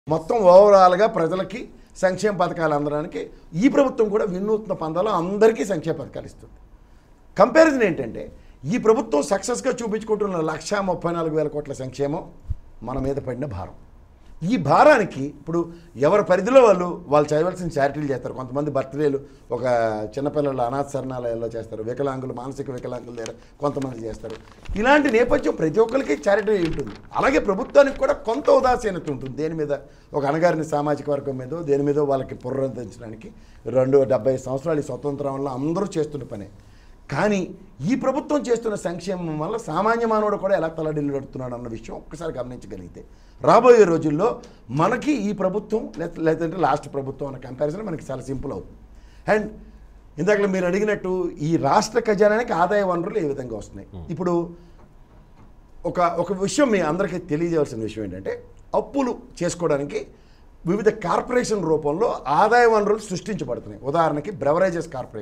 మొత్తం ఓవరాల్గా ప్రజలకి సంక్షేమ పథకాలు అందడానికి ఈ ప్రభుత్వం కూడా వినూత్న పందాలో అందరికీ సంక్షేమ పథకాలు ఇస్తుంది కంపారిజన్ ఏంటంటే ఈ ప్రభుత్వం సక్సెస్గా చూపించుకుంటున్న లక్షా ముప్పై నాలుగు వేల కోట్ల సంక్షేమం మన మీద పడిన భారం ఈ భారానికి ఇప్పుడు ఎవరి పరిధిలో వాళ్ళు వాళ్ళు చేయవలసిన చారిటీలు చేస్తారు కొంతమంది బర్త్డేలు ఒక చిన్నపిల్లలు అనాథ శరణాలయాల్లో చేస్తారు వికలాంగులు మానసిక వికలాంగుల దగ్గర కొంతమంది చేస్తారు ఇలాంటి నేపథ్యం ప్రతి ఒక్కరికి చారిటీ ఉంటుంది అలాగే ప్రభుత్వానికి కూడా కొంత ఉదాసీనత ఉంటుంది దేని మీద ఒక అణగారిన సామాజిక వర్గం మీదో దేని మీదో వాళ్ళకి పునరుద్ధరించడానికి రెండు డెబ్బై సంవత్సరాలు ఈ స్వతంత్రం వల్ల అందరూ చేస్తున్న పనే కానీ ఈ ప్రభుత్వం చేస్తున్న సంక్షేమం వల్ల సామాన్య మానవుడు కూడా ఎలా తలడిల్లుడుతున్నాడు అన్న విషయం ఒక్కసారి గమనించగలిగితే రాబోయే రోజుల్లో మనకి ఈ ప్రభుత్వం లేక- లేదంటే లాస్ట్ ప్రభుత్వం అన్న కంపారిజన్ మనకి చాలా సింపుల్ అవుతుంది అండ్ ఇందాక మీరు అడిగినట్టు ఈ రాష్ట్ర ఖజానానికి ఆదాయ వనరులు ఏ విధంగా వస్తున్నాయి ఇప్పుడు ఒక ఒక విషయం మీ అందరికీ తెలియజేయాల్సిన విషయం ఏంటంటే అప్పులు చేసుకోవడానికి వివిధ కార్పొరేషన్ రూపంలో ఆదాయ వనరులు సృష్టించబడుతున్నాయి ఉదాహరణకి బ్రెవరేజెస్ కార్పొరేషన్